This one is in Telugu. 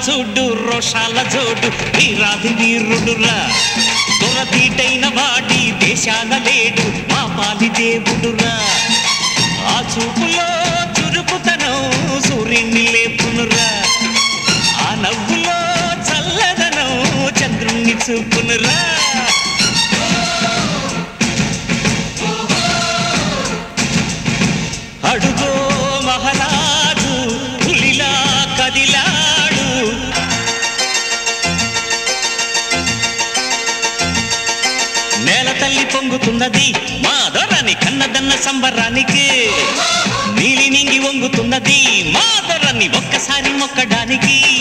చూడు రోషాల జోడు వీరాధి వీరుడురా దొరతీటైన వాడి దేశాల లేడు మా పాలి దేవుడురా ఆ చూపులో చురుకుతనం సూర్యుని లేపునురా ఆ నవ్వులో చల్లదనం చంద్రుణ్ణి చూపునురా అడుగో మహారాజు పులిలా కదిలాడు నేల తల్లి పొంగుతున్నది మా దొరని కన్నదన్న సంబరానికి నీలి నింగి వంగుతున్నది మా దొరని ఒక్కసారి మొక్కడానికి